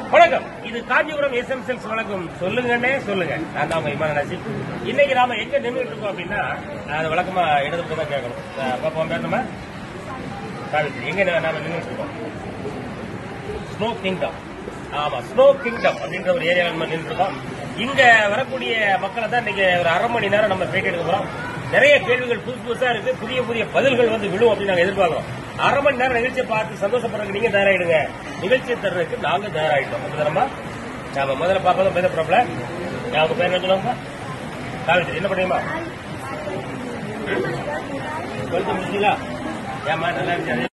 வணக்கம் இது காஞ்சிபுரம் எஸ்எம்செல்ஸ் வழக்கம் சொல்லுங்கன்னே சொல்லுங்க நான் தான் உங்க இமான நசீப் இன்னைக்கு நாம எங்க நின்றுட்டு இருக்கோம் அப்படின்னா அது வழக்கமா இடது பக்கம் தான் கேட்கணும் அஹ் பாப்பா பேர் நம்ம சாவித்ரி எங்க நா- நாம நின்றுட்டு இருக்கோம் ஸ்னோ கிங்டம் ஆமா ஸ்னோ கிங்டம் அப்படின்ற ஒரு ஏரியாவில் நம்ம நின்று இருக்கோம் இங்க வரக்கூடிய மக்களை தான் இன்னைக்கு ஒரு அரை மணி நேரம் நம்ம பேட்டி எடுக்க போறோம் நிறைய கேள்விகள் புதுசு புதுசா இருக்கு புதிய புதிய பதில்கள் வந்து விழும் அப்படின்னு நாங்க எதிர்பார்க்கிறோம் அரை மணி நேரம் நிகழ்ச்சியை பார்த்து சந்தோஷப்படுறதுக்கு நீங்க தயாராயிடுங்க நிகழ்ச்சியை தர்றதுக்கு நாங்க தயாராயிட்டோம் அப்படிதானமா நாம முதல்ல பார்க்கலாம் பேச ப்ராப்ளம் அவங்க பேர் என்ன சொல்லுவாங்க சாவித்ரி என்ன பண்ணுவீமா டுவெல்த் முடிச்சீங்களா ஏமா நல்லா இருந்துச்சு அதே